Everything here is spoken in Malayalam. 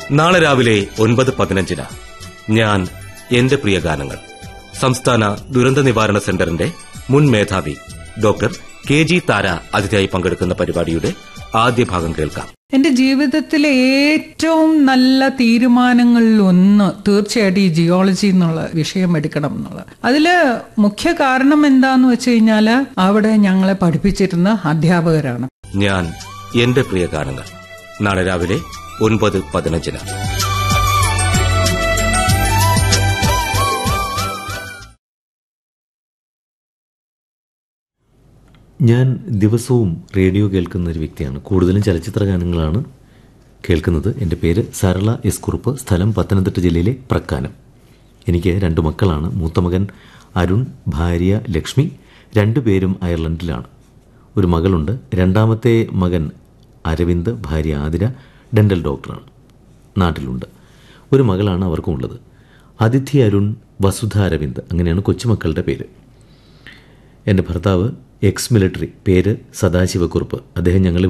നാളെ രാവിലെ ഒൻപത് പതിനഞ്ചിന് ഞാൻ എന്റെ പ്രിയ ഗാനങ്ങൾ സംസ്ഥാന ദുരന്ത നിവാരണ സെന്ററിന്റെ മുൻ മേധാവി ഡോക്ടർ കെ ജി താര അതിഥിയായി പങ്കെടുക്കുന്ന പരിപാടിയുടെ ആദ്യ ഭാഗം കേൾക്കാം എന്റെ ജീവിതത്തിലെ ഏറ്റവും നല്ല തീരുമാനങ്ങളിൽ ഒന്ന് തീർച്ചയായിട്ടും ഈ ജിയോളജി എന്നുള്ള വിഷയം എടുക്കണം എന്നുള്ളത് അതില് മുഖ്യ കാരണം എന്താന്ന് വെച്ച് കഴിഞ്ഞാല് അവിടെ ഞങ്ങളെ പഠിപ്പിച്ചിരുന്ന അധ്യാപകരാണ് ഞാൻ എന്റെ പ്രിയ ഗാനങ്ങൾ നാളെ രാവിലെ ഒൻപത് പതിനഞ്ചിന് ഞാൻ ദിവസവും റേഡിയോ കേൾക്കുന്ന ഒരു വ്യക്തിയാണ് കൂടുതലും ചലച്ചിത്ര ഗാനങ്ങളാണ് കേൾക്കുന്നത് എൻ്റെ പേര് സരള എസ് കുറുപ്പ് സ്ഥലം പത്തനംതിട്ട ജില്ലയിലെ പ്രക്കാനം എനിക്ക് രണ്ട് മക്കളാണ് മൂത്ത മകൻ അരുൺ ഭാര്യ ലക്ഷ്മി രണ്ടുപേരും അയർലൻഡിലാണ് ഒരു മകളുണ്ട് രണ്ടാമത്തെ മകൻ അരവിന്ദ് ഭാര്യ ആതിര ഡെൻ്റൽ ഡോക്ടറാണ് നാട്ടിലുണ്ട് ഒരു മകളാണ് അവർക്കും ഉള്ളത് അതിഥി അരുൺ വസുധ അരവിന്ദ് അങ്ങനെയാണ് കൊച്ചുമക്കളുടെ പേര് എൻ്റെ ഭർത്താവ് എക്സ് മിലിറ്ററി പേര് സദാശിവക്കുറുപ്പ് അദ്ദേഹം ഞങ്ങൾ